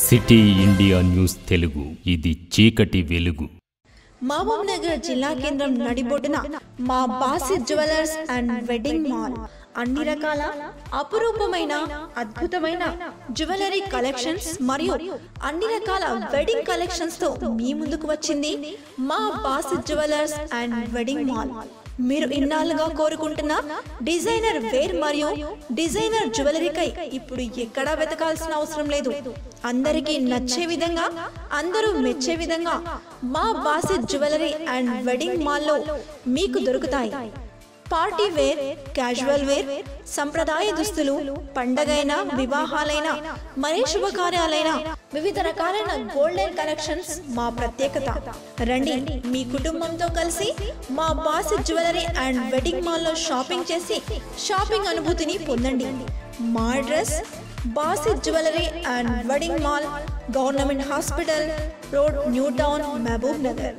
City India news Telugu ఇది చీకటి వెలుగు మహబూబ్ నగర్ జిల్లా కేంద్రం నడిబొడ్డున మా Basi jewellers and wedding mall అన్ని రకాల అపురూపమైన అద్భుతమైన జ్యువెలరీ కలెక్షన్స్ మరియు అన్ని రకాల వెడ్డింగ్ కలెక్షన్స్ తో మీ ముందుకు వచ్చింది మా Basi jewellers and wedding mall మీరు ఇన్నాళ్ళుగా కోరుకుంటున్న డిజైనర్ వేర్ మరియు డిజైనర్ జ్యువెలరీకై ఇప్పుడు ఎక్కడా వెతకాల్సిన అవసరం లేదు అందరికీ నచ్చే విధంగా అందరూ మెచ్చే విధంగా మా బాసిత్ జ్యువెలరీ అండ్ వెడ్డింగ్ మాల్లో మీకు దొరుకుతాయి పార్టీ వేర్ క్యాజువల్ వేర్ సంప్రదాయ దుస్తులు పండగైన వివాహాలైన మరే శుభకార్యాలైన వివిధ రకాలైన గోల్డెన్ కలెక్షన్స్ మా ప్రత్యేకత రండి మీ కుటుంబంతో కలిసి మా బాసి జ్యువెలరీ అండ్ వెడ్డింగ్ మాల్లో షాపింగ్ చేసి షాపింగ్ అనుభూతిని పొందండి మా address Basi jewellery and wedding mall government hospital road new town Mahbubnagar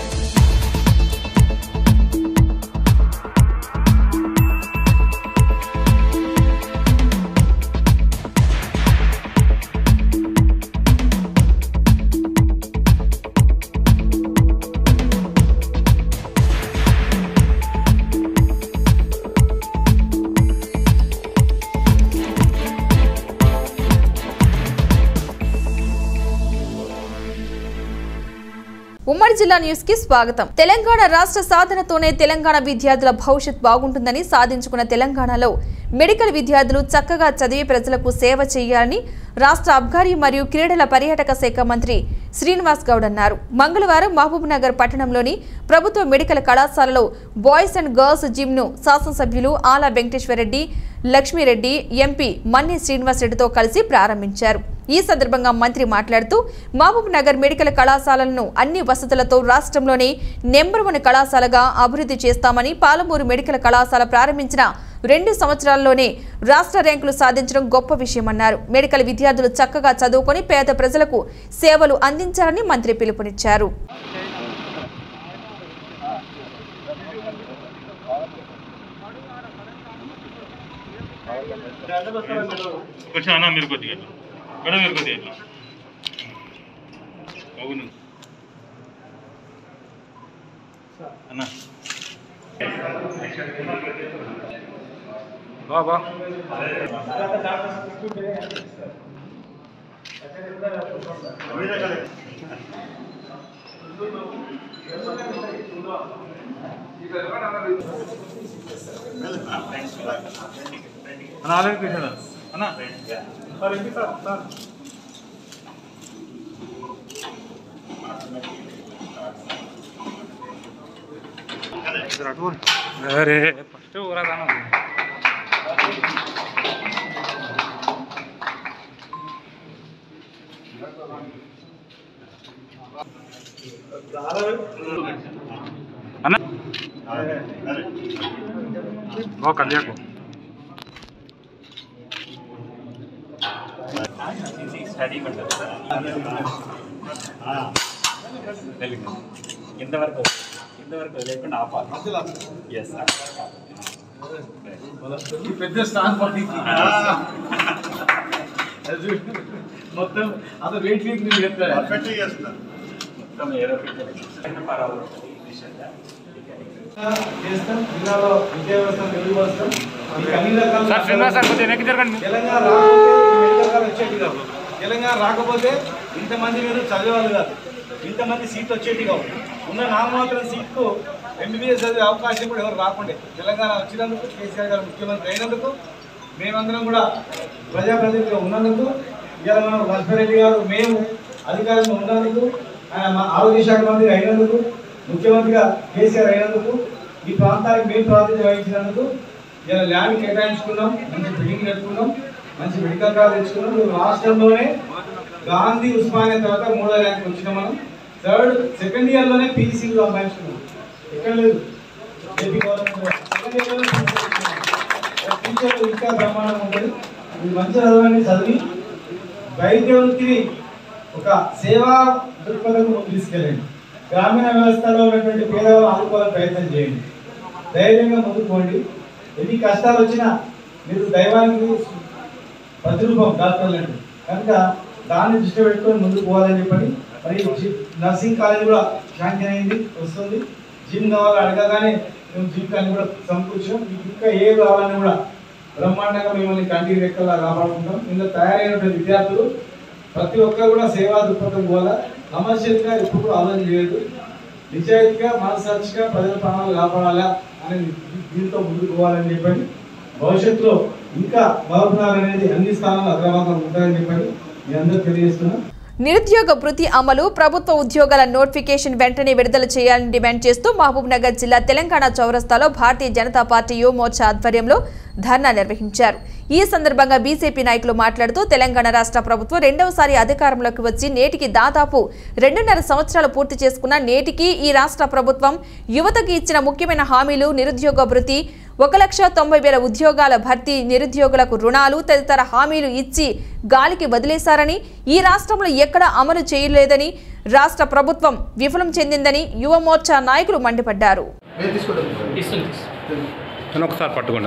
ఉమ్మడి జిల్లా న్యూస్ కి స్వాగతం తెలంగాణ రాష్ట్ర సాధనతోనే తెలంగాణ విద్యార్థుల భవిష్యత్ బాగుంటుందని సాధించుకున్న తెలంగాణలో మెడికల్ విద్యార్థులు చక్కగా చదివి ప్రజలకు సేవ చేయాలని రాష్ట్ర అబ్కారీ మరియు క్రీడల పర్యాటక శాఖ మంత్రి శ్రీనివాస్ గౌడ్ అన్నారు మంగళవారం మహబూబ్ నగర్ పట్టణంలోని ప్రభుత్వ మెడికల్ కళాశాలలో బాయ్స్ అండ్ గర్ల్స్ జిమ్ ను శాసనసభ్యులు ఆలా వెంకటేశ్వరరెడ్డి లక్ష్మీరెడ్డి ఎంపీ మన్ని శ్రీనివాసరెడ్డితో కలిసి ప్రారంభించారు ఈ సందర్భంగా మంత్రి మాట్లాడుతూ మహబూబ్ నగర్ మెడికల్ కళాశాలను అన్ని వసతులతో రాష్ట్రంలోనే నెంబర్ వన్ కళాశాలగా అభివృద్ధి చేస్తామని పాలమూరు మెడికల్ కళాశాల ప్రారంభించిన రెండు సంవత్సరాల్లోనే రాష్ట్ర ర్యాంకులు సాధించడం గొప్ప విషయమన్నారు మెడికల్ విద్యార్థులు చక్కగా చదువుకొని పేద ప్రజలకు సేవలు అందించాలని మంత్రి పిలుపునిచ్చారు కొంచెం అన్న మీరు కొద్దిగా ఇట్లా. మేడం మీరు కొద్దిగా ఇట్లా. అవును అన్న బాబా అన్న ఆల్రెడీ తీసాను అన్న సార్ ఏంటి సార్ సార్ అరే ఫస్ట్ ఊరదాను అన్న ఓ కళ్యాకు ఇంతవరకు ఇంతవరకు లేకుండా ఆపాలి ఎస్ పెద్ద స్టార్ పార్టీకి మొత్తం అది వెయిట్ వీక్ మీరు చెప్తారు మొత్తం ఏరో చేస్తాం జిల్లాలో విద్యా వ్యవస్థ మెరుగుపరుస్తాం మీకు అన్ని రకాల సార్ శ్రీనివాస్ సార్ కొద్దిగా వెనక్కి జరగండి తెలంగాణ రాకపోతే ఈ మెడికల్ కాలేజ్ వచ్చేటి కావు తెలంగాణ రాకపోతే ఇంతమంది మీరు చదివేవాళ్ళు కాదు ఇంతమంది సీట్లు వచ్చేటి కావు ఉన్న నామమాత్రం సీట్కు ఎంబీబీఎస్ చదివే అవకాశం కూడా ఎవరు రాకుండే తెలంగాణ వచ్చినందుకు కేసీఆర్ గారు ముఖ్యమంత్రి అయినందుకు మేమందరం కూడా ప్రజాప్రతినిధిగా ఉన్నందుకు ఇవాళ మనం లక్ష్మారెడ్డి గారు మేము అధికారంలో ఉన్నందుకు ఆయన మా ఆరోగ్య శాఖ మంత్రి అయినందుకు ముఖ్యమంత్రిగా కేసీఆర్ అయినందుకు ఈ ప్రాంతానికి మేము ప్రాతినిధ్యం వహించినందుకు ఇలా ల్యాండ్ కేటాయించుకున్నాం మంచి బిల్డింగ్ కట్టుకున్నాం మంచి మెడికల్ కాలేజ్ తెచ్చుకున్నాం మేము రాష్ట్రంలోనే గాంధీ ఉస్మానియా తర్వాత మూడో ర్యాంక్ వచ్చినాం మనం థర్డ్ సెకండ్ ఇయర్ లోనే పీసీలు సంపాదించుకున్నాం ఎక్కడ లేదు ఏపీ గవర్నమెంట్ సెకండ్ ఇయర్ లోనే PhD తెచ్చుకున్నాం. ఫ్యూచర్ ఇంకా బ్రహ్మాండం ఉంటుంది మీరు మంచి చదవండి చదివి వైద్య వృత్తిని ఒక సేవా దృక్పథం ముందుకు తీసుకెళ్ళండి గ్రామీణ వ్యవస్థలో ఉన్నటువంటి పేదవాళ్ళు ఆదుకోవాలని ప్రయత్నం చేయండి ధైర్యంగా ముందుకు పోండి ఎన్ని కష్టాలు వచ్చినా మీరు దైవానికి ప్రతిరూపం డాక్టర్లు అంటే కనుక దాన్ని దృష్టి పెట్టుకొని ముందుకు పోవాలని చెప్పని మరి జి- నర్సింగ్ కాలేజ్ కూడా శాంక్షన్ అయింది వస్తుంది జిమ్ కావాలి అడగగానే మేము జిమ్ కానీ కూడా సమకూర్చాం మీకు ఇంకా ఏది కావాలని కూడా బ్రహ్మాండంగా మిమ్మల్ని కంటికి రెక్కలా కాపాడుకుంటాం ఇందులో తయారైనటువంటి విద్యార్థులు ప్రతి ఒక్కరు కూడా సేవా దృక్పథం పోవాలా కమర్షియల్గా ఎప్పుడు కూడా ఆలోచన చేయదు నిజాయితీగా మనసాక్షిగా ప్రజల ప్రాణాలు కాపాడాలా అనేది దీంతో ముందుకు పోవాలని చెప్పని భవిష్యత్తులో ఇంకా మహబూబ్నగర్ అనేది అన్ని స్థానాల్లో అగ్రభాగం ఉంటాయని చెప్పని మీ అందరూ తెలియజేస్తున్నాం నిరుద్యోగ వృత్తి అమలు ప్రభుత్వ ఉద్యోగాల నోటిఫికేషన్ వెంటనే విడుదల చేయాలని డిమాండ్ చేస్తూ మహబూబ్ నగర్ జిల్లా తెలంగాణ చౌరస్తాలో భారతీయ జనతా పార్టీ యువ మోర్చా ఆధ్వర్యంలో ధర్నా నిర్వహించారు ఈ సందర్భంగా బీజేపీ నాయకులు మాట్లాడుతూ తెలంగాణ రాష్ట్ర ప్రభుత్వం రెండవసారి అధికారంలోకి వచ్చి నేటికి దాదాపు రెండున్నర సంవత్సరాలు పూర్తి చేసుకున్న నేటికి ఈ రాష్ట్ర ప్రభుత్వం యువతకు ఇచ్చిన ముఖ్యమైన హామీలు నిరుద్యోగ వృత్తి ఒక లక్ష తొంభై వేల ఉద్యోగాల భర్తీ నిరుద్యోగులకు రుణాలు తదితర హామీలు ఇచ్చి గాలికి వదిలేశారని ఈ రాష్ట్రంలో ఎక్కడా అమలు చేయలేదని రాష్ట్ర ప్రభుత్వం విఫలం చెందిందని యువ మోర్చా నాయకులు మండిపడ్డారు నేను ఒకసారి పట్టుకోండి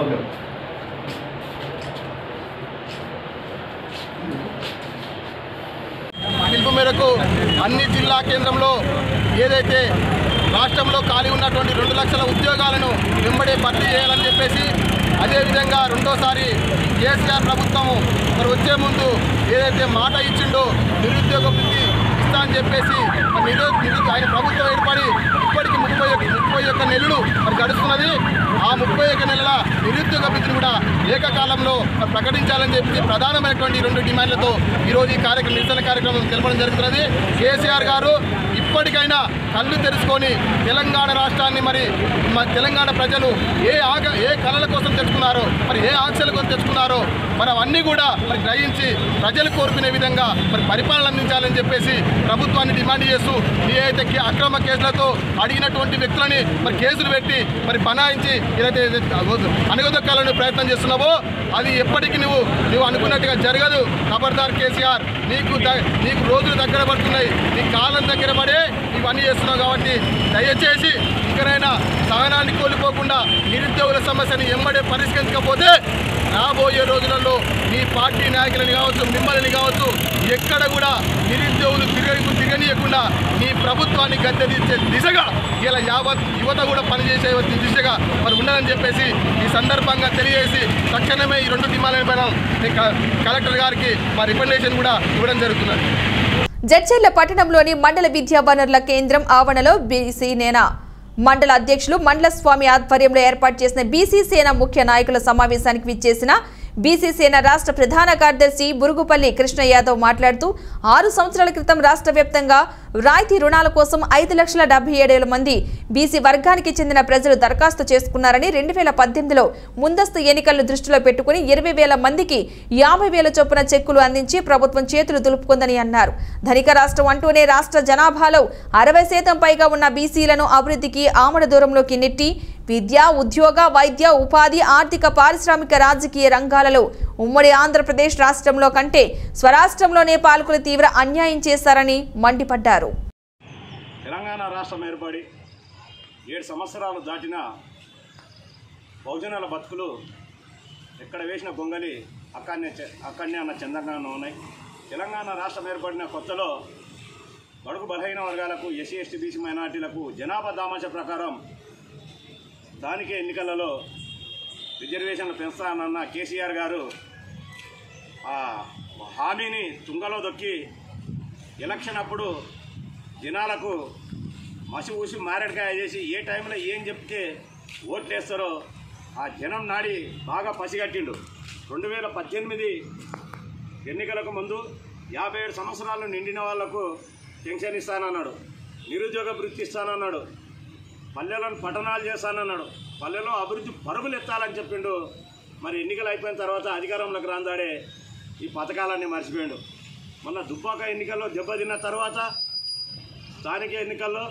పిలుపు మేరకు అన్ని జిల్లా కేంద్రంలో ఏదైతే రాష్ట్రంలో ఖాళీ ఉన్నటువంటి రెండు లక్షల ఉద్యోగాలను వెంబడే భర్తీ చేయాలని చెప్పేసి అదేవిధంగా రెండోసారి కేసీఆర్ ప్రభుత్వము మరి వచ్చే ముందు ఏదైతే మాట ఇచ్చిండో నిరుద్యోగ వృత్తి ఇస్తా అని చెప్పేసి మరి నిరు నిరు ఆయన ప్రభుత్వం ఏర్పడి ఇప్పటికి ముప్పై ఒక్క- ముప్పై ఒక్క నెలలు మరి గడుస్తున్నది ఆ ముప్పై ఒక్క నెలల నిరుద్యోగ వృత్తిని కూడా ఏకకాలంలో మరి ప్రకటించాలని చెప్పి ప్రధానమైనటువంటి రెండు డిమాండ్లతో ఈరోజు ఈ కార్యక్రమం నిరసన కార్యక్రమం తెలపడం జరుగుతున్నది కేసీఆర్ గారు ఇప్పటికైనా కళ్ళు తెరుచుకొని తెలంగాణ రాష్ట్రాన్ని మరి మన తెలంగాణ ప్రజలు ఏ ఆగ ఏ కళల కోసం తెచ్చుకున్నారో మరి ఏ ఆంక్షల కోసం తెచ్చుకున్నారో మరి అవన్నీ కూడా మరి గ్రహించి ప్రజలు కోరుకునే విధంగా మరి పరిపాలన అందించాలని చెప్పేసి ప్రభుత్వాన్ని డిమాండ్ చేస్తూ ఏదైతే కే- అక్రమ కేసులతో అడిగినటువంటి వ్యక్తులని మరి కేసులు పెట్టి మరి బనాయించి ఏదైతే అనగదొక్కాలని ప్రయత్నం చేస్తున్నావో అది ఎప్పటికీ నువ్వు నువ్వు అనుకున్నట్టుగా జరగదు ఖబర్దార్ కేసీఆర్ నీకు ద- నీకు రోజులు దగ్గర పడుతున్నాయి నీ కాలం దగ్గర పడే ఇవన్నీ చేస్తున్నావు కాబట్టి దయచేసి ఇకనైనా సహనాన్ని కోల్పోకుండా నిరుద్యోగుల సమస్యని ఎమ్మడే పరిష్కరించకపోతే రాబోయే రోజులలో మీ పార్టీ నాయకులని కావచ్చు మిమ్మల్ని కావచ్చు ఎక్కడ కూడా నిరుద్యోగులు తిరగ తిరగనీయకుండా మీ ప్రభుత్వాన్ని గద్దెదించే దిశగా ఇలా యావత్ యువత కూడా పనిచేసే దిశగా మరి ఉన్నదని చెప్పేసి ఈ సందర్భంగా తెలియజేసి తక్షణమే ఈ రెండు డిమాండ్ల పైన నేను క- కలెక్టర్ గారికి మా రికమెండేషన్ కూడా ఇవ్వడం జరుగుతున్నది జడ్చర్ల పట్టణంలోని మండల విద్యా వనరుల కేంద్రం ఆవరణలో బీసీ నేన మండల అధ్యక్షులు మండల స్వామి ఆధ్వర్యంలో ఏర్పాటు చేసిన బీసీ సేన ముఖ్య నాయకుల సమావేశానికి విచ్చేసిన బీసీ సేన రాష్ట్ర ప్రధాన కార్యదర్శి బురుగుపల్లి కృష్ణ యాదవ్ మాట్లాడుతూ ఆరు సంవత్సరాల క్రితం రాష్ట్ర వ్యాప్తంగా రాయితీ రుణాల కోసం ఐదు లక్షల డెబ్బై ఏడు వేల మంది బీసీ వర్గానికి చెందిన ప్రజలు దరఖాస్తు చేసుకున్నారని రెండు వేల పద్దెనిమిదిలో ముందస్తు ఎన్నికలను దృష్టిలో పెట్టుకుని ఇరవై వేల మందికి యాభై వేల చొప్పున చెక్కులు అందించి ప్రభుత్వం చేతులు దులుపుకుందని అన్నారు ధనిక రాష్ట్రం అంటూనే రాష్ట్ర జనాభాలో అరవై శాతం పైగా ఉన్న బీసీలను అభివృద్ధికి ఆమడ దూరంలోకి నెట్టి విద్య ఉద్యోగ వైద్య ఉపాధి ఆర్థిక పారిశ్రామిక రాజకీయ రంగాలలో ఉమ్మడి ఆంధ్రప్రదేశ్ రాష్ట్రంలో కంటే స్వరాష్ట్రంలోనే పాలకులు తీవ్ర అన్యాయం చేశారని మండిపడ్డారు తెలంగాణ రాష్ట్రం ఏర్పడి ఏడు సంవత్సరాలు దాటిన బహుజనాల బతుకులు ఎక్కడ వేసిన గొంగలి అక్కడనే చె- అక్కడనే అన్న చందంగానే ఉన్నాయి తెలంగాణ రాష్ట్రం ఏర్పడిన కొత్తలో బడుగు బలహీన వర్గాలకు ఎస్సీ ఎస్టీ బీసీ మైనార్టీలకు జనాభా దామాష ప్రకారం స్థానిక ఎన్నికలలో రిజర్వేషన్లు పెంచానన్న కేసీఆర్ గారు ఆ హామీని తుంగలో దొక్కి ఎలక్షన్ అప్పుడు జనాలకు మసి ఊసి మారేడుకాయ చేసి ఏ టైంలో ఏం చెప్తే ఓట్లు వేస్తారో ఆ జనం నాడి బాగా పసిగట్టిండు రెండు వేల పద్దెనిమిది ఎన్నికలకు ముందు యాభై ఏడు సంవత్సరాలు నిండిన వాళ్లకు పెన్షన్ ఇస్తానన్నాడు నిరుద్యోగ వృత్తి ఇస్తానన్నాడు పల్లెలను పట్టణాలు చేస్తానన్నాడు పల్లెలో అభివృద్ధి పరుగులు ఎత్తాలని చెప్పిండు మరి ఎన్నికలు అయిపోయిన తర్వాత అధికారంలోకి రాందాడే ఈ పథకాలన్నీ మర్చిపోయిండు మొన్న దుబ్బాక ఎన్నికల్లో దెబ్బతిన్న తర్వాత స్థానిక ఎన్నికల్లో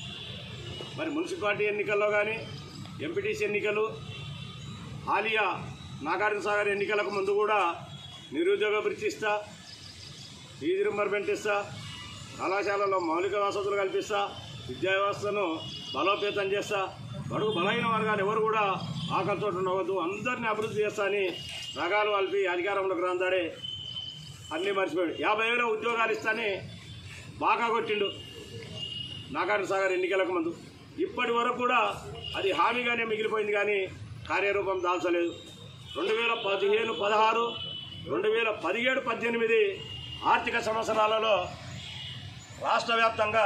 మరి మున్సిపాలిటీ ఎన్నికల్లో కానీ ఎంపీటీసీ ఎన్నికలు ఆలియా నాగార్జున సాగర్ ఎన్నికలకు ముందు కూడా నిరుద్యోగ వృత్తి ఇస్తా ఫీజు రింబర్మెంట్ ఇస్తా కళాశాలలో మౌలిక వసతులు కల్పిస్తా విద్యా వ్యవస్థను బలోపేతం చేస్తా బడుగు బలహీన వర్గాలు ఎవరు కూడా ఆకలితో ఉండవద్దు అందరినీ అభివృద్ధి చేస్తా అని రకాలు కలిపి అధికారంలోకి రాందాడే అన్నీ మర్చిపోయాడు యాభై వేల ఉద్యోగాలు ఇస్తానే బాగా కొట్టిండు నాగార్జున సాగర్ ఎన్నికలకు ముందు ఇప్పటి వరకు కూడా అది హామీగానే మిగిలిపోయింది కానీ కార్యరూపం దాల్చలేదు రెండు వేల పదిహేను పదహారు రెండు వేల పదిహేడు పద్దెనిమిది ఆర్థిక సంవత్సరాలలో రాష్ట్ర వ్యాప్తంగా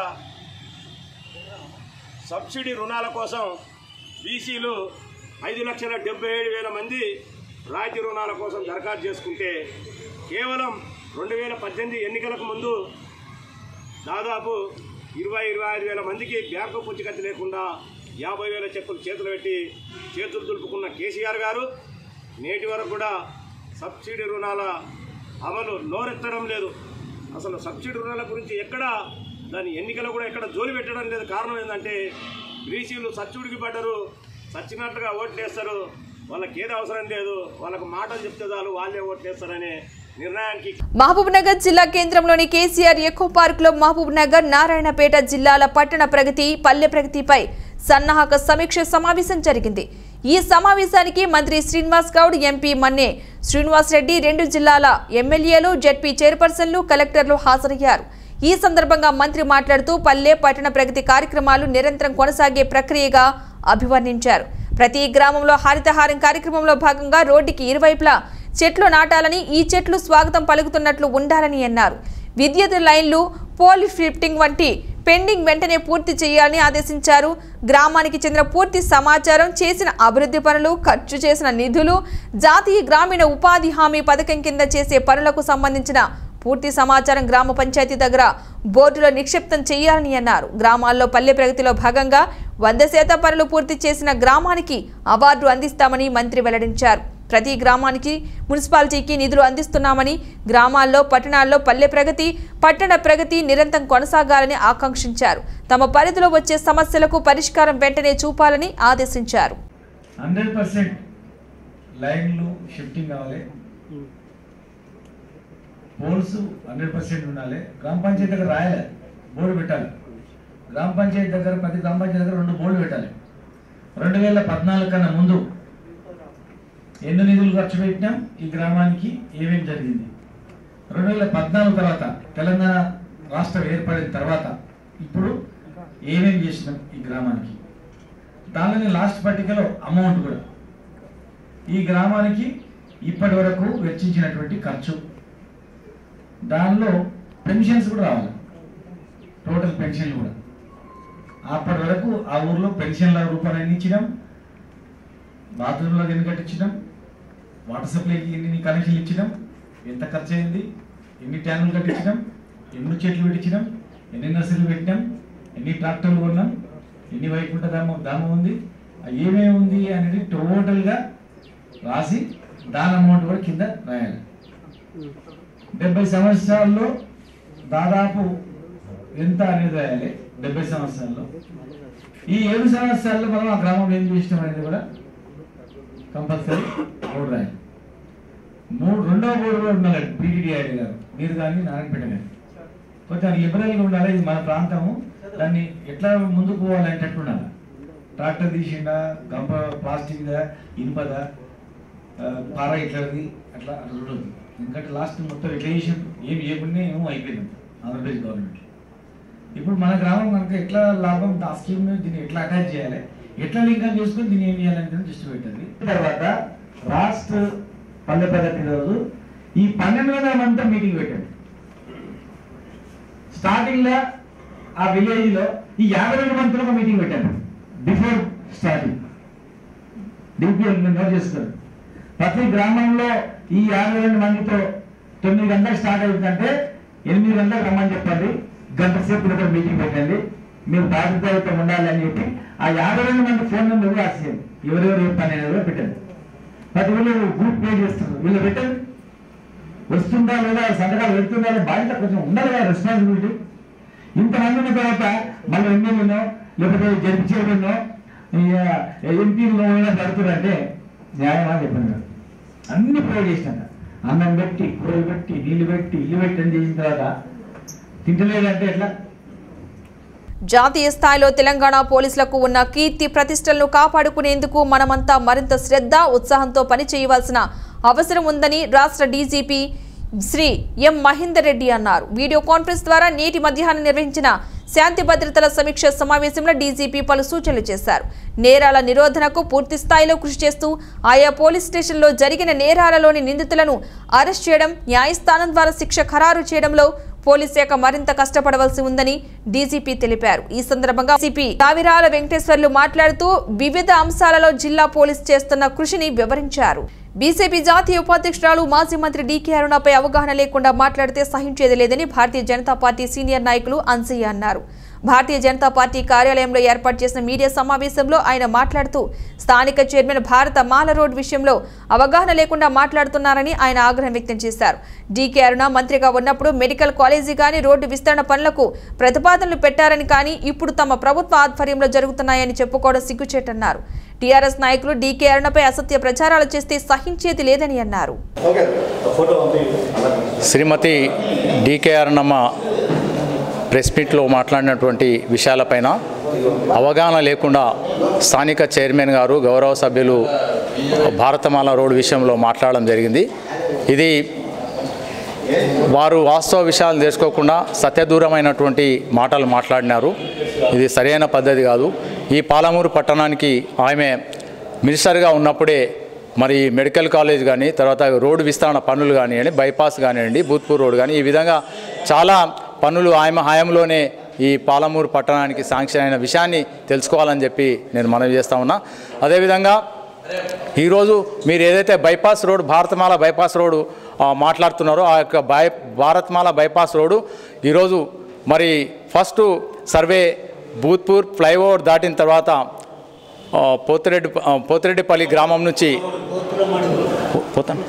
సబ్సిడీ రుణాల కోసం బీసీలు ఐదు లక్షల డెబ్బై ఏడు వేల మంది రాయితీ రుణాల కోసం దరఖాస్తు చేసుకుంటే కేవలం రెండు వేల పద్దెనిమిది ఎన్నికలకు ముందు దాదాపు ఇరవై ఇరవై ఐదు వేల మందికి బ్యాంకు పుచ్చికత్తి లేకుండా యాభై వేల చెక్కులు చేతులు పెట్టి చేతులు దులుపుకున్న కేసీఆర్ గారు నేటి వరకు కూడా సబ్సిడీ రుణాల అమలు నోరెత్తడం లేదు అసలు సబ్సిడీ రుణాల గురించి ఎక్కడ దాని ఎన్నికలో కూడా ఎక్కడ జోలి పెట్టడం లేదు కారణం ఏంటంటే గ్రీసీలు సచ్చుడికి పడ్డరు సచ్చినట్లుగా ఓట్లేస్తారు వాళ్ళకి ఏది అవసరం లేదు వాళ్ళకు మాటలు చెప్తే చాలు వాళ్ళే ఓట్లేస్తారనే నిర్ణయానికి మహబూబ్ నగర్ జిల్లా కేంద్రంలోని కేసీఆర్ ఎకో పార్క్ లో మహబూబ్ నగర్ నారాయణపేట జిల్లాల పట్టణ ప్రగతి పల్లె ప్రగతిపై సన్నాహక సమీక్ష సమావేశం జరిగింది ఈ సమావేశానికి మంత్రి శ్రీనివాస్ గౌడ్ ఎంపీ మన్నే శ్రీనివాస్ రెడ్డి రెండు జిల్లాల ఎమ్మెల్యేలు జడ్పీ చైర్పర్సన్లు కలెక్టర్లు హాజరయ్యారు ఈ సందర్భంగా మంత్రి మాట్లాడుతూ పల్లె పట్టణ ప్రగతి కార్యక్రమాలు నిరంతరం కొనసాగే ప్రక్రియగా అభివర్ణించారు ప్రతి గ్రామంలో హరితహారం కార్యక్రమంలో భాగంగా రోడ్డుకి ఇరువైపులా చెట్లు నాటాలని ఈ చెట్లు స్వాగతం పలుకుతున్నట్లు ఉండాలని అన్నారు విద్యుత్ లైన్లు పోల్ షిఫ్టింగ్ వంటి పెండింగ్ వెంటనే పూర్తి చేయాలని ఆదేశించారు గ్రామానికి చెందిన పూర్తి సమాచారం చేసిన అభివృద్ధి పనులు ఖర్చు చేసిన నిధులు జాతీయ గ్రామీణ ఉపాధి హామీ పథకం కింద చేసే పనులకు సంబంధించిన పూర్తి సమాచారం గ్రామ పంచాయతీ దగ్గర బోర్డులో నిక్షిప్తం చేయాలని అన్నారు గ్రామాల్లో పల్లె ప్రగతిలో భాగంగా వంద శాతం పనులు పూర్తి చేసిన గ్రామానికి అవార్డు అందిస్తామని మంత్రి వెల్లడించారు ప్రతి గ్రామానికి మున్సిపాలిటీకి నిధులు అందిస్తున్నామని గ్రామాల్లో పట్టణాల్లో పల్లె ప్రగతి పట్టణ ప్రగతి నిరంతరం కొనసాగాలని ఆకాంక్షించారు తమ పరిధిలో వచ్చే సమస్యలకు పరిష్కారం వెంటనే చూపాలని ఆదేశించారు హండ్రెడ్ పర్సెంట్ లైన్లు షిఫ్టింగ్ కావాలి పోల్స్ హండ్రెడ్ పర్సెంట్ ఉండాలి గ్రామ పంచాయతీ దగ్గర రాయాలి బోర్డు పెట్టాలి గ్రామ పంచాయతీ దగ్గర ప్రతి గ్రామ పంచాయతీ దగ్గర రెండు బోర్డు పెట్టాలి రెండు వేల పద్నాలుగు కన్నా ముందు ఎన్ని నిధులు ఖర్చు పెట్టినాం ఈ గ్రామానికి ఏమేమి జరిగింది రెండు వేల పద్నాలుగు తర్వాత తెలంగాణ రాష్ట్రం ఏర్పడిన తర్వాత ఇప్పుడు ఏమేమి చేసినాం ఈ గ్రామానికి దానిలోని లాస్ట్ పట్టికలో అమౌంట్ కూడా ఈ గ్రామానికి ఇప్పటి వరకు వెచ్చించినటువంటి ఖర్చు దానిలో పెన్షన్స్ కూడా రావాలి టోటల్ పెన్షన్లు కూడా అప్పటి వరకు ఆ ఊర్లో పెన్షన్ల రూపాయలు ఎన్ని ఇచ్చినాం బాత్రూంలోకి ఎన్ని కట్టించినాం వాటర్ సప్లైకి ఎన్ని కనెక్షన్లు ఇచ్చినాం ఎంత ఖర్చు అయింది ఎన్ని ట్యాంకులు కట్టించినాం ఎన్ని చెట్లు పెట్టించినాం ఎన్ని నర్సరీలు పెట్టినాం ఎన్ని ట్రాక్టర్లు కొన్నాం ఎన్ని వైకుంఠ ధామం ధామం ఉంది ఆ ఏమేమి ఉంది అనేది టోటల్గా రాసి దాని అమౌంట్ కూడా కింద రాయాలి డెబ్బై సంవత్సరాల్లో దాదాపు ఎంత అనేది రాయాలి డెబ్బై సంవత్సరాల్లో ఈ ఏడు సంవత్సరాల్లో మనం ఆ గ్రామంలో ఏం చేసినాం అనేది కూడా కంపల్సరీ బోర్డు రాయాలి మూడు రెండవ బోర్డు కూడా ఉండాలి పీటీడీ గారు మీరు కానీ నారాయణపేట కానీ కొంచెం లిబరల్గా ఉండాలి ఇది మన ప్రాంతము దాన్ని ఎట్లా ముందుకు పోవాలంటే ఉండాలి ట్రాక్టర్ తీసిండా గంప ప్లాస్టిక్దా ఇనుపదా ఆ, పార ఇట్లది అట్లా అట్లా చూడదు ఎందుకంటే లాస్ట్ మొత్తం ఎడ్యుకేషన్ ఏం ఏమున్నా ఏమో అయిపోయింది ఆంధ్రప్రదేశ్ గవర్నమెంట్ ఇప్పుడు మన గ్రామం కనుక ఎట్లా లాభం ఆ స్కీమ్ దీన్ని ఎట్లా అటాచ్ చేయాలి ఎట్లా లింకం చేసుకొని దీన్ని ఏం చేయాలంటే దృష్టి పెట్టింది తర్వాత రాష్ట్ర పల్లె ప్రగతి రోజు ఈ పన్నెండు వందల మందితో మీటింగ్ పెట్టండి స్టార్టింగ్ లో ఆ విలేజ్ లో ఈ యాభై రెండు మందితో ఒక మీటింగ్ పెట్టాను బిఫోర్ స్టార్టింగ్ డిపిఎల్ మీరు నోట్ చేసుకోండి ప్రతి గ్రామంలో ఈ యాభై రెండు మందితో తొమ్మిది గంటలకు స్టార్ట్ అవుతుందంటే ఎనిమిది గంటలకు రమ్మని చెప్పండి గంట సేపు ఇక్కడ మీటింగ్ పెట్టండి మీరు బాధ్యతతో ఉండాలి అని చెప్పి ఆ యాభై రెండు మంది ఫోన్ నెంబర్ రాసేయండి ఎవరెవరు ఏ పని అనేది కూడా పెట్టండి ప్రతి ఊళ్ళో గ్రూప్ క్రియేట్ చేస్తున్నారు వీళ్ళు పెట్టండి వస్తుందా లేదా సంతకాలు పెడుతుందా అనే బాధ్యత కొంచెం ఉండాలి కదా రెస్పాన్సిబిలిటీ ఇంతమంది ఉన్న తర్వాత మళ్ళీ ఎమ్మెల్యేనో లేకపోతే జడ్పీ చైర్మన్నో ఎంపీలో పడుతున్నారంటే న్యాయమా చెప్పండి మీరు. అన్ని ప్రొవైడ్ చేసినాక అన్నం పెట్టి కూరలు పెట్టి నీళ్లు పెట్టి ఇల్లు పెట్టి అని చేసిన తర్వాత తింటలేదంటే ఎట్లా జాతీయ స్థాయిలో తెలంగాణ పోలీసులకు ఉన్న కీర్తి ప్రతిష్టలను కాపాడుకునేందుకు మనమంతా మరింత శ్రద్ధ ఉత్సాహంతో పనిచేయవలసిన అవసరం ఉందని రాష్ట్ర డీజీపీ శ్రీ ఎం మహేందర్ రెడ్డి అన్నారు వీడియో కాన్ఫరెన్స్ ద్వారా నేటి మధ్యాహ్నం నిర్వహించిన శాంతి భద్రతల సమీక్ష సమావేశంలో డీజీపీ పలు సూచనలు చేశారు నేరాల నిరోధనకు పూర్తి స్థాయిలో కృషి చేస్తూ ఆయా పోలీస్ స్టేషన్లో జరిగిన నేరాలలోని నిందితులను అరెస్ట్ చేయడం న్యాయస్థానం ద్వారా శిక్ష ఖరారు చేయడంలో పోలీస్ శాఖ మరింత కష్టపడవలసి ఉందని డీజీపీ తెలిపారు ఈ సందర్భంగా సిపి కావిరాల వెంకటేశ్వర్లు మాట్లాడుతూ వివిధ అంశాలలో జిల్లా పోలీస్ చేస్తున్న కృషిని వివరించారు బీజేపీ జాతీయ ఉపాధ్యక్షురాలు మాజీ మంత్రి డీకే అరుణపై అవగాహన లేకుండా మాట్లాడితే సహించేది లేదని భారతీయ జనతా పార్టీ సీనియర్ నాయకులు అన్సయ్య అన్నారు భారతీయ జనతా పార్టీ కార్యాలయంలో ఏర్పాటు చేసిన మీడియా సమావేశంలో ఆయన మాట్లాడుతూ స్థానిక చైర్మన్ భారత మాల రోడ్ విషయంలో అవగాహన లేకుండా మాట్లాడుతున్నారని ఆయన ఆగ్రహం వ్యక్తం చేశారు డీకే అరుణ మంత్రిగా ఉన్నప్పుడు మెడికల్ కాలేజీ కానీ రోడ్డు విస్తరణ పనులకు ప్రతిపాదనలు పెట్టారని కానీ ఇప్పుడు తమ ప్రభుత్వ ఆధ్వర్యంలో జరుగుతున్నాయని చెప్పుకోవడం సిగ్గుచేటన్నారు టీఆర్ఎస్ నాయకులు డీకే అరుణపై అసత్య ప్రచారాలు చేస్తే సహించేది లేదని అన్నారు శ్రీమతి డికే అరుణమ్మ ప్రెస్ మీట్లో మాట్లాడినటువంటి విషయాలపైన అవగాహన లేకుండా స్థానిక చైర్మన్ గారు గౌరవ సభ్యులు భారతమాల రోడ్ విషయంలో మాట్లాడడం జరిగింది ఇది వారు వాస్తవ విషయాలు తెలుసుకోకుండా సత్యదూరమైనటువంటి మాటలు మాట్లాడినారు ఇది సరైన పద్ధతి కాదు ఈ పాలమూరు పట్టణానికి ఆమె మినిస్టర్గా ఉన్నప్పుడే మరి మెడికల్ కాలేజ్ కానీ తర్వాత రోడ్డు విస్తరణ పనులు కానివ్వండి బైపాస్ కానివ్వండి భూత్పూర్ రోడ్ కానీ ఈ విధంగా చాలా పనులు ఆమె హయాంలోనే ఈ పాలమూరు పట్టణానికి శాంక్షన్ అయిన విషయాన్ని తెలుసుకోవాలని చెప్పి నేను మనవి చేస్తా ఉన్నా అదేవిధంగా ఈరోజు మీరు ఏదైతే bypass road Bharatmala bypass road ఆ, మాట్లాడుతున్నారో ఆ యొక్క బై భారత్మాల బైపాస్ రోడ్డు ఈరోజు మరి ఫస్ట్ సర్వే భూత్పూర్ ఫ్లైఓవర్ దాటిన తర్వాత ఆ, పోతిరెడ్డి ఆ, పోతిరెడ్డిపల్లి గ్రామం నుంచి పోతాను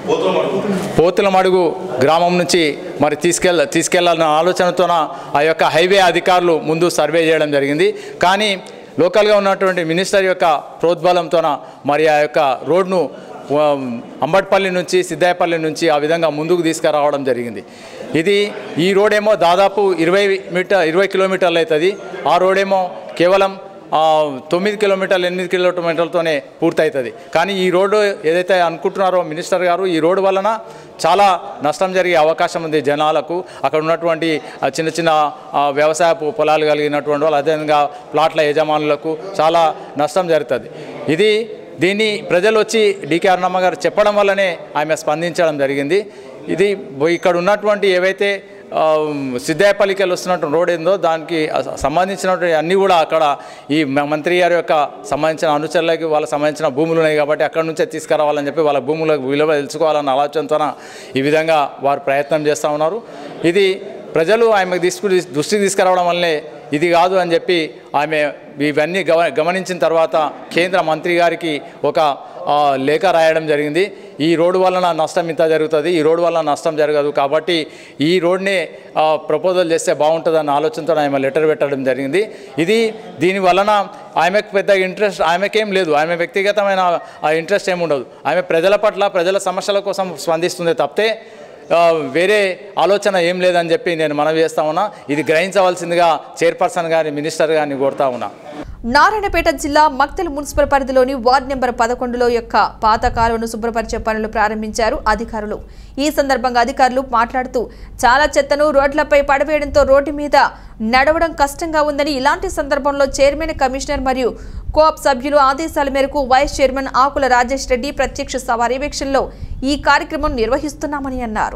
పోతులమడుగు గ్రామం నుంచి మరి తీసుకెళ్ళ తీసుకెళ్లాలన్న ఆలోచనతోన ఆ యొక్క హైవే అధికారులు ముందు సర్వే చేయడం జరిగింది కానీ లోకల్గా ఉన్నటువంటి మినిస్టర్ యొక్క ప్రోద్బలంతోన మరి ఆ యొక్క రోడ్ను ఆ, అంబట్పల్లి నుంచి సిద్దాయపల్లి నుంచి ఆ విధంగా ముందుకు తీసుకురావడం జరిగింది ఇది ఈ రోడేమో దాదాపు ఇరవై మీటర్ ఇరవై కిలోమీటర్లు అవుతుంది ఆ రోడేమో కేవలం ఆ, తొమ్మిది కిలోమీటర్లు ఎనిమిది కిలోమీటర్లతోనే పూర్తవుతుంది కానీ ఈ రోడ్డు ఏదైతే అనుకుంటున్నారో మినిస్టర్ గారు ఈ రోడ్డు వలన చాలా నష్టం జరిగే అవకాశం ఉంది జనాలకు అక్కడ ఉన్నటువంటి ఆ, చిన్న చిన్న ఆ, వ్యవసాయ పొ- పొలాలు కలిగినటువంటి వాళ్ళు అదేవిధంగా ప్లాట్ల యజమానులకు చాలా నష్టం జరుగుతుంది ఇది దీన్ని ప్రజలు వచ్చి డికే అరుణమ్మ గారు చెప్పడం వల్లనే ఆమె స్పందించడం జరిగింది ఇది ఇక్కడ ఉన్నటువంటి ఏవైతే ఆ, సిద్ధాయపల్లికి వెళ్ళి వస్తున్నటువంటి రోడ్ ఏందో దానికి అస- సంబంధించినటువంటి అన్నీ కూడా అక్కడ ఈ మ- మంత్రి గారి యొక్క సంబంధించిన అనుచరులకి వాళ్ళకి సంబంధించిన భూములు ఉన్నాయి కాబట్టి అక్కడ నుంచే తీసుకురావాలని చెప్పి వాళ్ళ భూములకు విలువ తెలుసుకోవాలన్న ఆలోచనతోన ఈ విధంగా వారు ప్రయత్నం చేస్తూ ఉన్నారు ఇది ప్రజలు ఆమెకు తీసుకు దృష్టికి తీసుకురావడం వల్లనే ఇది కాదు అని చెప్పి ఆమె ఇవన్నీ గమ గమనించిన తర్వాత కేంద్ర మంత్రి గారికి ఒక ఆ, లేఖ రాయడం జరిగింది ఈ రోడ్డు వలన నష్టం ఇంత జరుగుతుంది ఈ రోడ్డు వలన నష్టం జరగదు కాబట్టి ఈ రోడ్ని ప్రపోజల్ చేస్తే బాగుంటుందన్న ఆలోచనతో ఆమె లెటర్ పెట్టడం జరిగింది ఇది దీని వలన ఆమెకు పెద్ద ఇంట్రెస్ట్ ఆమెకేం లేదు ఆమె వ్యక్తిగతమైన ఆ ఇంట్రెస్ట్ ఏమి ఉండదు ఆమె ప్రజల పట్ల ప్రజల సమస్యల కోసం స్పందిస్తుంది తప్పితే ఆ, వేరే ఆలోచన ఏం లేదని చెప్పి నేను మనవి చేస్తా ఉన్నా ఇది గ్రహించవలసిందిగా చైర్పర్సన్ గారిని మినిస్టర్ గారిని కోరుతా ఉన్నా నారాయణపేట జిల్లా మక్తల్ మున్సిపల్ పరిధిలోని వార్డు నెంబర్ పదకొండులో యొక్క పాత కాలువను శుభ్రపరిచే పనులు ప్రారంభించారు అధికారులు ఈ సందర్భంగా అధికారులు మాట్లాడుతూ చాలా చెత్తను రోడ్లపై పడవేయడంతో రోడ్డు మీద నడవడం కష్టంగా ఉందని ఇలాంటి సందర్భంలో చైర్మన్ కమిషనర్ మరియు కోఆప్ సభ్యులు ఆదేశాల మేరకు వైస్ చైర్మన్ ఆకుల రాజేష్ రెడ్డి ప్రత్యక్ష పర్యవేక్షణలో ఈ కార్యక్రమం నిర్వహిస్తున్నామని అన్నారు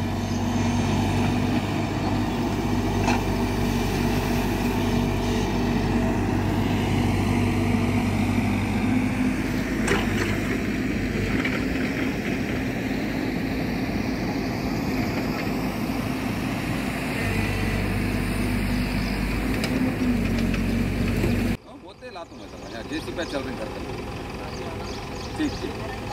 होते लाता हूँ मैं समझ हाँ जेसी पे चल रही करते ठीक ठीक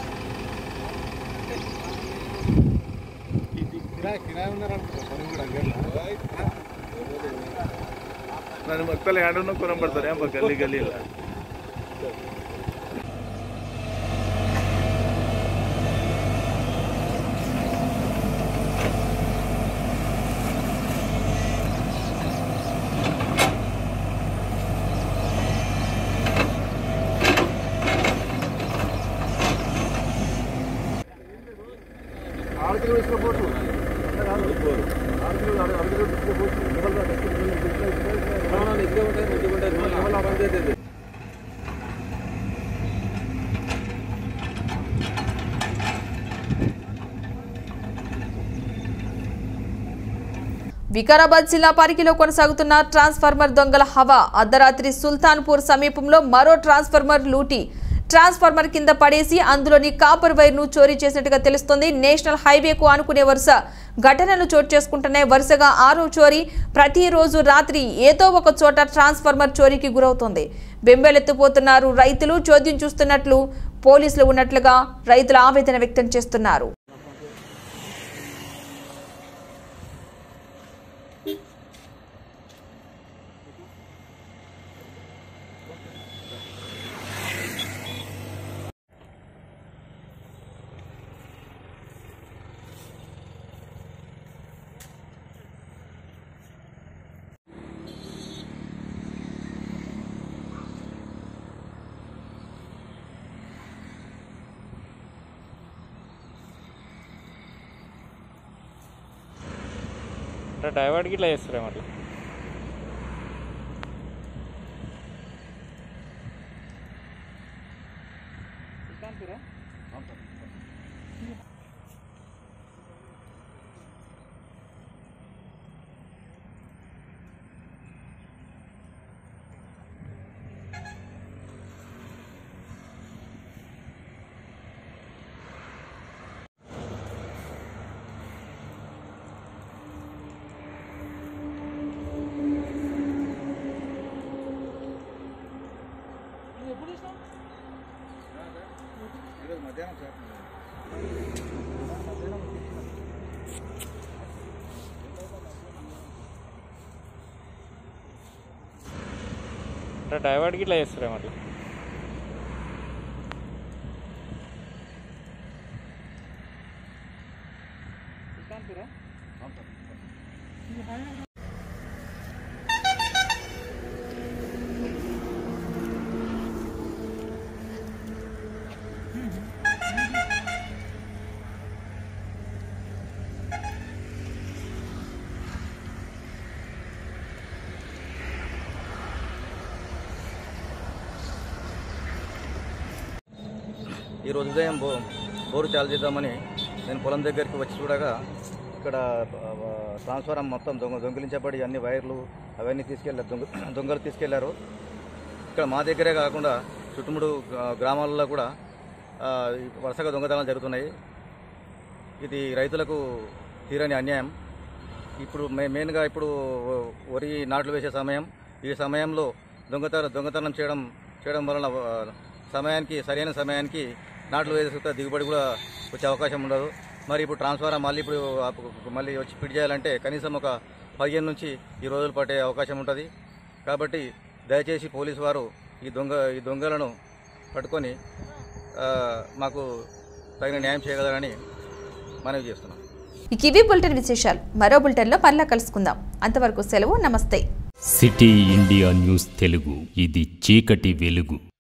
ನನ್ನ ಮಕ್ಕಳು ಎರಡನ್ನೂ ಕೊನಬಿಡ್ತಾರೆ ಎಂಬ ಗಲ್ಲಿ ಗಲ್ಲಿ ಇಲ್ಲ ఆడకి వేసుకోపోతు వికారాబాద్ జిల్లా పరిగిలో కొనసాగుతున్న ట్రాన్స్ఫార్మర్ దొంగల హవా అర్ధరాత్రి సుల్తాన్పూర్ సమీపంలో మరో ట్రాన్స్ఫార్మర్ లూటి ట్రాన్స్ఫార్మర్ కింద పడేసి అందులోని కాపర్ వైర్ను చోరీ చేసినట్టుగా తెలుస్తోంది నేషనల్ హైవేకు ఆనుకునే వరుస ఘటనలు చోటు చేసుకుంటున్నాయి వరుసగా ఆరో చోరీ ప్రతిరోజు రాత్రి ఏదో ఒక చోట ట్రాన్స్ఫార్మర్ చోరీకి గురవుతోంది బెంబేలెత్తిపోతున్నారు రైతులు చోద్యం చూస్తున్నట్లు పోలీసులు ఉన్నట్లుగా రైతులు ఆవేదన వ్యక్తం చేస్తున్నారు డైవర్ట్కి ఇట్లా చేస్తారా మరి డైవర్ట్కి ఇట్లా చేస్తారా మరి ఈరోజు ఉదయం బో బోరు చాలు చేద్దామని నేను పొలం దగ్గరికి వచ్చి చూడగా ఇక్కడ ఆ, ట్రాన్స్ఫారం మొత్తం దొంగ దొంగిలించబడి అన్ని వైర్లు అవన్నీ తీసుకెళ్ళారు దొంగ దొంగలు తీసుకెళ్లారు ఇక్కడ మా దగ్గరే కాకుండా చుట్టుముడు గ్రా- గ్రామాలలో కూడా ఆ, ఈ వరుసగా దొంగతనాలు జరుగుతున్నాయి ఇది రైతులకు తీరని అన్యాయం ఇప్పుడు మే మెయిన్గా ఇప్పుడు వరి నాట్లు వేసే సమయం ఈ సమయంలో దొంగతనం దొంగతనం చేయడం చేయడం వలన ఆ, సమయానికి సరైన సమయానికి నాట్లు వేసుకుంటే దిగుబడి కూడా వచ్చే అవకాశం ఉండదు మరి ఇప్పుడు ట్రాన్స్ఫారం మళ్ళీ ఇప్పుడు ఆ, మళ్ళీ వచ్చి ఫిట్ చేయాలంటే కనీసం ఒక పదిహేను నుంచి ఈ రోజులు పట్టే అవకాశం ఉంటుంది కాబట్టి దయచేసి పోలీసు వారు ఈ దొంగ ఈ దొంగలను పట్టుకొని ఆ, మాకు తగిన న్యాయం చేయగలరని మనవి చేస్తున్నాం ఈ కివీ బులెటిన్ విశేషాలు మరో బులెటిన్లో మళ్ళా కలుసుకుందాం అంతవరకు సెలవు నమస్తే సిటీ ఇండియా న్యూస్ తెలుగు ఇది చీకటి వెలుగు